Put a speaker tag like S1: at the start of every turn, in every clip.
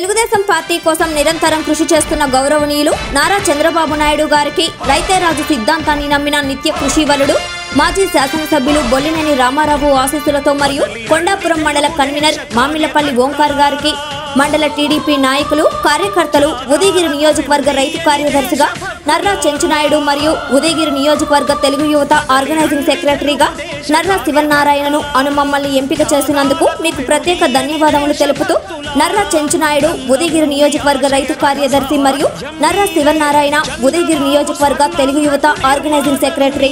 S1: Telugu Desam party కోసం నిరంతరం కృషి చేస్తున్న గౌరవనీయులు నారా చంద్రబాబు నాయుడు గారికి రైతే రాజు సిద్ధాంతాన్ని నమ్మిన నిత్య కృషివలుడు మాజీ శాసనసభ్యులు బొల్లినేని రామారావు ఆశీస్సులతో మరియు కొండాపురం మండల కన్వీనర్ మామిళ్లపల్లి ఓంకార్ గారికి మండల టీడీపీ నాయకులు కార్యకర్తలు ఉదయగిరి నియోజకవర్గ రైతు కార్యదర్శిగా నర్రా చెంచునాయుడు మరియు ఉదయగిరి నియోజకవర్గ తెలుగు యువత ఆర్గనైజింగ్ సెక్రటరీగా నర్రా శివనారాయణను అను మమ్మల్ని ఎంపిక చేసినందుకు మీకు ప్రత్యేక ధన్యవాదములు తెలుపుతూ నర్రా చెంచునాయుడు ఉదయగిరి నియోజకవర్గ రైతు కార్యదర్శి మరియు నర్రా శివనారాయణ ఉదయగిరి నియోజకవర్గ తెలుగు యువత ఆర్గనైజింగ్ సెక్రటరీ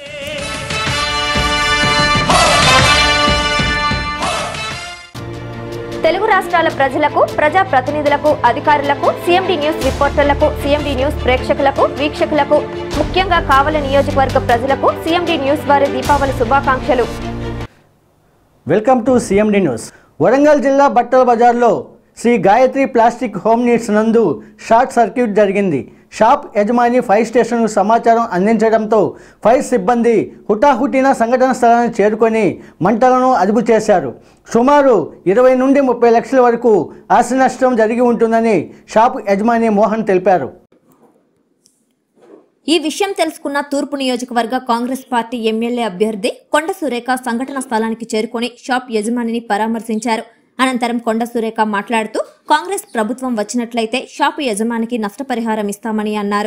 S1: తెలుగు రాష్ట్రాల ప్రజలకు ప్రజా ప్రతినిధులకు అధికారులకు సీఎండీ న్యూస్ రిపోర్టర్లకు సీఎండీ న్యూస్ ప్రేక్షకులకు వీక్షకులకు ముఖ్యంగా కావలి నియోజకవర్గ ప్రజలకు సీఎండీ న్యూస్ వారి దీపావళి శుభాకాంక్షలు
S2: welcome to CMD news Warangal జిల్లా బట్టల బజార్లో Sri Gayatri plastic home needs నందు షార్ట్ సర్క్యూట్ జరిగింది షాప్ యజమాని ఫైర్ స్టేషన్కు సమాచారం అందించడంతో ఫైర్ సిబ్బంది హుటాహుటిన సంఘటన స్థలానికి చేరుకొని మంటలను అదుపు చేశారు సుమారు ఇరవై నుండి ముప్పై లక్షల వరకు ఆస్తి నష్టం జరిగి ఉంటుందని షాపు యజమాని మోహన్ తెలిపారు
S1: ఈ విషయం తెలుసుకున్న తూర్పు నియోజకవర్గ కాంగ్రెస్ పార్టీ ఎమ్మెల్యే అభ్యర్థి కొండ సురేఖ సంఘటన స్థలానికి చేరుకొని షాప్ యజమానిని పరామర్శించారు అనంతరం కొండ సురేఖ మాట్లాడుతూ కాంగ్రెస్ ప్రభుత్వం వచ్చినట్లయితే షాపు యజమానికి నష్టపరిహారం ఇస్తామని అన్నారు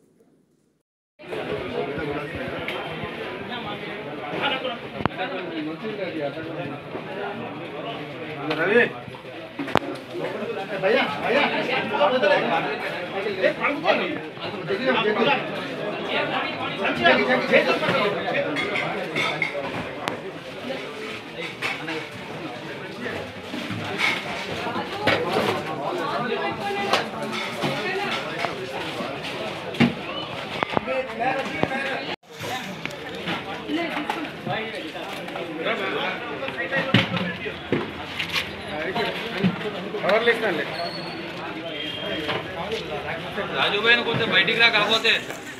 S3: రాజు పైన కొంచెం బయటికి రా కాకపోతే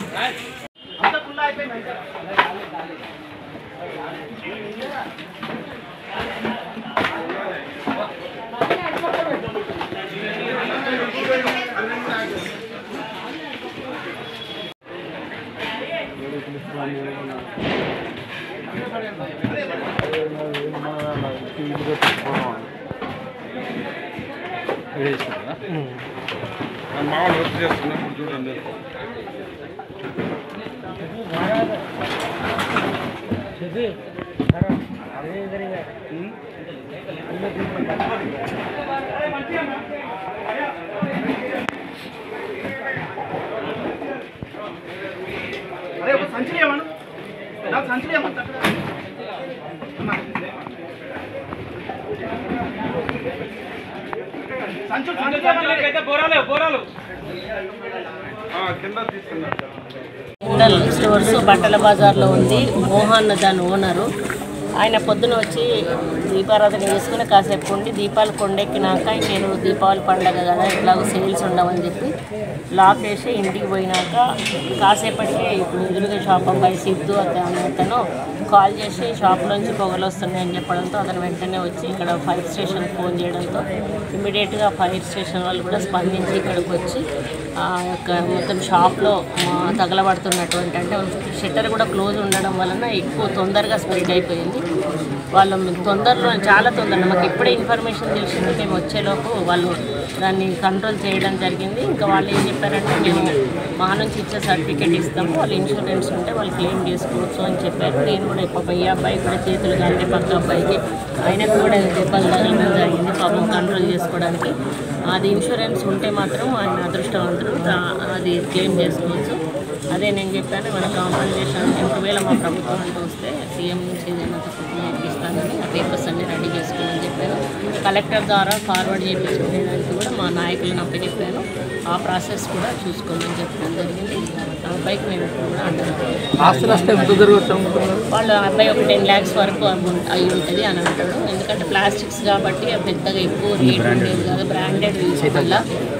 S3: మామూలు వర్క్ చేస్తున్నప్పుడు చూడండి
S4: అరే ఒక సంచులు ఏమన్నా నాకు సంచులు ఏమంటా సంచులు సంచులు అయితే బోరాలు బోరాలు
S3: కింద తీసుకున్నారు
S5: ఇండల్ స్టోర్స్ బట్టల బజార్లో ఉంది మోహన్ దాని ఓనరు ఆయన పొద్దున వచ్చి దీపారాధన చేసుకుని కాసేపు ఉండి దీపాలు కొండెక్కినాక నేను దీపావళి పండగ కదా ఇట్లాగో సేల్స్ ఉండవని చెప్పి లాక్ వేసి ఇంటికి పోయినాక కాసేపటికే ఇప్పుడు ఎదురుగా షాప్ అబ్బాయి సిద్ధు అతను అతను కాల్ చేసి షాప్లోంచి పొగలు వస్తున్నాయని చెప్పడంతో అతను వెంటనే వచ్చి ఇక్కడ ఫైర్ స్టేషన్ ఫోన్ చేయడంతో ఇమీడియట్గా ఫైర్ స్టేషన్ వాళ్ళు కూడా స్పందించి ఇక్కడికి వచ్చి ఆ యొక్క మొత్తం షాప్లో ఆ, తగలబడుతున్నటువంటి అంటే షట్టర్ కూడా క్లోజ్ ఉండడం వలన ఎక్కువ తొందరగా స్ప్రెడ్ అయిపోయింది వాళ్ళు తొందరలో చాలా తొందరగా మాకు ఎప్పుడే ఇన్ఫర్మేషన్ తెలిసింది మేము వచ్చేలోపు వాళ్ళు దాన్ని కంట్రోల్ చేయడం జరిగింది ఇంకా వాళ్ళు ఏం చెప్పారంటే మేము మా నుంచి ఇచ్చే సర్టిఫికేట్ ఇస్తాము వాళ్ళు ఇన్సూరెన్స్ ఉంటే వాళ్ళు క్లెయిమ్ చేసుకోవచ్చు అని చెప్పారు నేను కూడా పాపం ఈ అబ్బాయి కూడా చేతులు కానీ పక్క అబ్బాయికి ఆయనకు కూడా దెబ్బలు తగలడం జరిగింది పాపం కంట్రోల్ చేసుకోవడానికి అది ఇన్సూరెన్స్ ఉంటే మాత్రం ఆయన అదృష్టవంతుడు దా- అది క్లెయిమ్ చేసుకోవచ్చు అదే నేను చెప్పాను మన కాంపన్సేషన్ ఒకవేళ మా ప్రభుత్వం అంటూ వస్తే సీఎం నుంచి ఏదైనా తప్పకుండా ఇప్పిస్తానని ఆ పేపర్స్ అన్ని రెడీ చేసుకోమని చెప్పాను కలెక్టర్ ద్వారా ఫార్వర్డ్ చేయించుకునేదానికి కూడా మా నాయకులను అప్పచెప్పాను ఆ ప్రాసెస్ కూడా చూసుకోమని చెప్పడం జరిగింది ఆ అబ్బాయికి మేము ఇప్పుడు కూడా అంటున్నాం వాళ్ళు ఆ అబ్బాయి ఒక టెన్ ల్యాక్స్ వరకు అమౌంట్ అయి ఉంటుంది అని అంటాడు ఎందుకంటే ప్లాస్టిక్స్ కాబట్టి అవి పెద్దగా ఎక్కువ రేట్ ఉండేది కాదు బ్రాండెడ్ వల్ల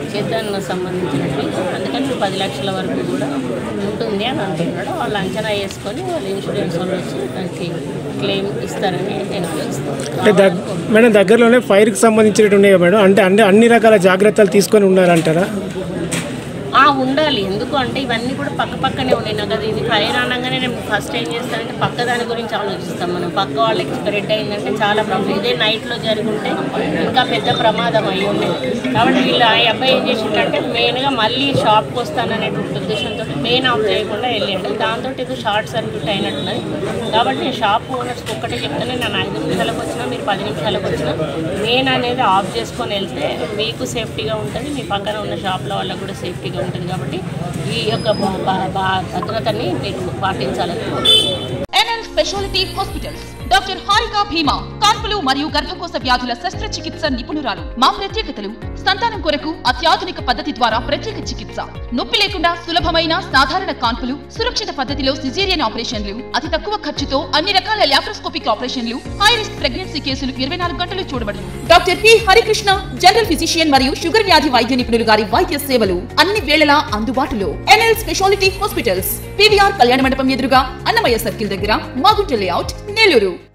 S5: చేద్దానికి సంబంధించినట్టు అందుకని పది లక్షల వరకు కూడా ఉంటుంది అని అంటున్నాడు వాళ్ళు అంచనా వేసుకొని వాళ్ళు ఇన్సూరెన్స్ వాళ్ళు వచ్చి దానికి క్లెయిమ్ ఇస్తారని నేను
S6: అంటే దగ్
S5: ఆలోచిస్తాను
S6: మేడం దగ్గరలోనే ఫైర్కి సంబంధించినట్టు ఉన్నాయి కదా మేడం అంటే అన్ని అన్ని రకాల జాగ్రత్తలు తీసుకొని ఉన్నారంటారా
S5: ఆ ఉండాలి ఎందుకు అంటే ఇవన్నీ కూడా పక్క పక్కనే ఉన్నాయి నాకు అది ఇది ఫైర్ అనగానే నేను ఫస్ట్ ఏం చేస్తానంటే పక్క దాని గురించి ఆలోచిస్తాం మనం పక్క వాళ్ళకి స్ప్రెడ్ అయిందంటే చాలా ప్రాబ్లం ఇదే నైట్లో జరుగుంటే ఇంకా పెద్ద ప్రమాదం అయి ఉండేది కాబట్టి వీళ్ళు ఆ అబ్బాయి ఏం చేసిండంటే మెయిన్గా మళ్ళీ షాప్కి వస్తాననేటువంటి ఉద్దేశంతో మెయిన్ ఆఫ్ చేయకుండా వెళ్ళాడు దాంతో ఇది షార్ట్ సర్క్యూట్ అయినట్టున్నది కాబట్టి నేను షాప్ ఓనర్స్కి ఒక్కటే చెప్తాను నేను ఐదు నిమిషాలకు వచ్చినా మీరు పది నిమిషాలకు వచ్చినా మెయిన్ అనేది ఆఫ్ చేసుకొని వెళ్తే మీకు సేఫ్టీగా ఉంటుంది మీ పక్కన ఉన్న షాప్ల వాళ్ళకు కూడా సేఫ్టీగా ఉంటుంది కాబట్టి ఈ యొక్క బా- బా- బా- భద్రతని మీరు పాటించాలని కోరుకుంటున్నాను.
S7: NL specialty hospitals doctor Harika Bheema కాన్పులు మరియు గర్భకోశ వ్యాధుల శస్త్రచికిత్స నిపుణురాలు మా ప్రత్యేకతలు సంతానం కొరకు అత్యాధునిక పద్ధతి ద్వారా ప్రత్యేక చికిత్స నొప్పి లేకుండా సులభమైన సాధారణ కాన్పులు సురక్షిత పద్ధతిలో సిజేరియన్ ఆపరేషన్లు అతి తక్కువ ఖర్చుతో అన్ని రకాల లాప్రోస్కోపిక్ ఆపరేషన్లు హై రిస్క్ ప్రెగ్నెన్సీ కేసులు ఇరవై నాలుగు గంటలు చూడబడును doctor P Harikrishna general physician మరియు షుగర్ వ్యాధి వైద్య నిపుణులు గారి వైద్య సేవలు అన్ని వేళలా అందుబాటులో ఎన్ఎల్ స్పెషాలిటీ హాస్పిటల్స్ పివిఆర్ కళ్యాణ మండపం ఎదురుగా అన్నమయ్య సర్కిల్ దగ్గర మాగుంట లేఅవుట్ నెల్లూరు